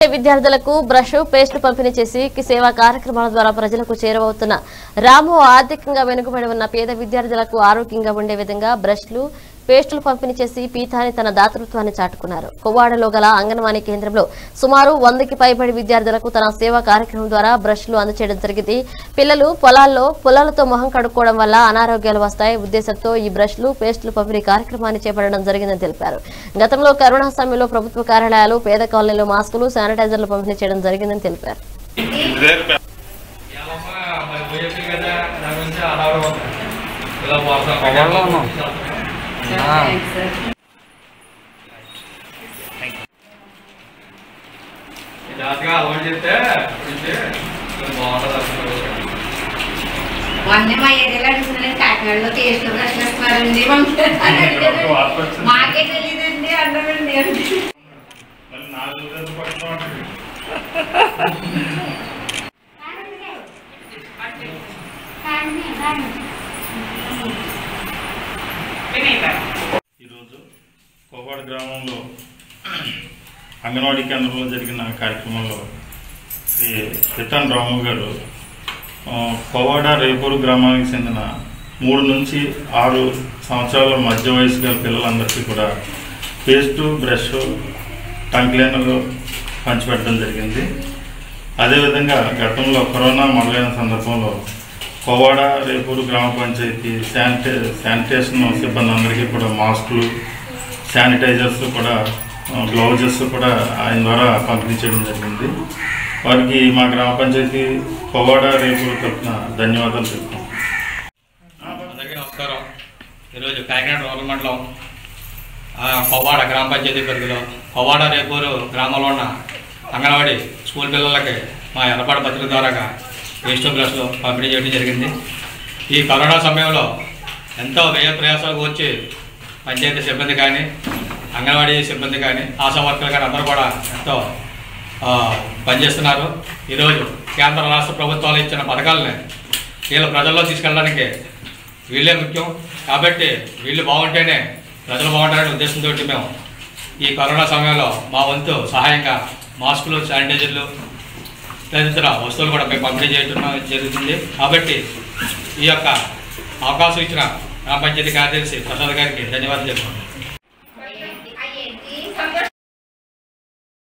విద్యార్థులకు brush paste పంపిణీ చేసి సేవా కార్యక్రమాల ద్వారా ప్రజలకు చేరువవుతున్న రాము ఆర్థికంగా వెనుకబడి ఉన్న పేద విద్యార్థులకు ఆరోగ్యంగా ఉండే విధంగా బ్రష్లు పేస్టులు పంపిణీ చేసి పీతాని తన దాతృత్వాన్ని చాటుకున్నారు కొవ్వాడలో గల అంగన్వాడీ కేంద్రంలో సుమారు వందకి పైబడి విద్యార్థులకు తన సేవా కార్యక్రమం ద్వారా బ్రష్లు అందచేయడం జరిగింది పిల్లలు పొలాల్లో పొలాలతో మొహం కడుక్కోవడం వల్ల అనారోగ్యాలు వస్తాయి ఉద్దేశంతో ఈ బ్రష్లు పేస్టులు పంపిణీ కార్యక్రమాన్ని చేపట్టడం జరిగిందని తెలిపారు గతంలో కరోనా సమయంలో ప్రభుత్వ కార్యాలయాలు పేద కాలనీలో మాస్కులు శానిటైజర్లు పంపిణీ చేయడం జరిగిందని తెలిపారు మరి పోయేది కదా దాని గురించి అడవడం ఇలా వాడతాం పొగల్లో ఉన్నాం. ఆ. జాగ్రత్తగా అలవాటు చేస్తే గురించి కొంచెం బాగుంటుంది అసలు మొన్న మా ఏరియాలో అడుగుతున్నాను కాకినాడలో టేస్ట్ బ్రష్ ఇస్తున్నారండి మాకే తెలియదండి అన్నారండి ఈరోజు కోవాడ గ్రామంలో అంగన్వాడీ కేంద్రంలో జరిగిన కార్యక్రమంలో శ్రీ పితాన్ రాము గారు ఆ, కోవాడ రేపూరు గ్రామానికి చెందిన మూడు నుంచి ఆరు సంవత్సరాల మధ్య వయసు గల పిల్లలందరికీ కూడా పేస్టు బ్రష్ టంగ్ క్లీనర్ పంచిపెట్టడం జరిగింది అదేవిధంగా గతంలో కరోనా మొదలైన సందర్భంలో కోవాడ రేపూరు గ్రామ పంచాయతీ శానిటే శానిటేషన్ సిబ్బంది అందరికీ కూడా మాస్కులు శానిటైజర్స్ కూడా ఆ, గ్లౌజెస్ కూడా ఆయన ద్వారా పంపిణీ చేయడం జరిగింది వారికి మా గ్రామ పంచాయతీ కోవాడ రేపూరు తరఫున ధన్యవాదాలు చెప్తాం అందరికీ నమస్కారం ఈరోజు కాకినాడ రూరల్ మండలం ఆ, కొవ్వాడ గ్రామ పంచాయతీ పరిధిలో కొవ్వాడ రేపూరు గ్రామంలో ఉన్న అంగన్వాడీ స్కూల్ పిల్లలకి మా ఎర్రపాడ పత్రిక ద్వారాగా వేస్ట్ బ్రష్లు పంపిణీ చేయడం జరిగింది ఈ కరోనా సమయంలో ఎంతో వ్యయ ప్రయాసాలు వచ్చి పంచాయతీ సిబ్బంది కానీ అంగన్వాడీ సిబ్బంది కానీ ఆశా వర్కర్లు కానీ అందరూ కూడా ఎంతో ఆ, పనిచేస్తున్నారు ఈరోజు కేంద్ర రాష్ట్ర ప్రభుత్వాలు ఇచ్చిన పథకాలని వీళ్ళ ప్రజల్లో తీసుకెళ్ళడానికి వీళ్ళే ముఖ్యం కాబట్టి వీళ్ళు బాగుంటేనే ప్రజలు బాగుంటారనే ఉద్దేశంతో మేము ఈ కరోనా సమయంలో మా వంతు సహాయంగా మాస్కులు శానిటైజర్లు తదితర వస్తువులు కూడా మేము పంపిణీ చేయడం జరుగుతుంది కాబట్టి ఈ యొక్క అవకాశం ఇచ్చిన గ్రామ పంచాయతీ కార్యదర్శి ప్రసాద్ గారికి ధన్యవాదాలు చెప్తున్నాను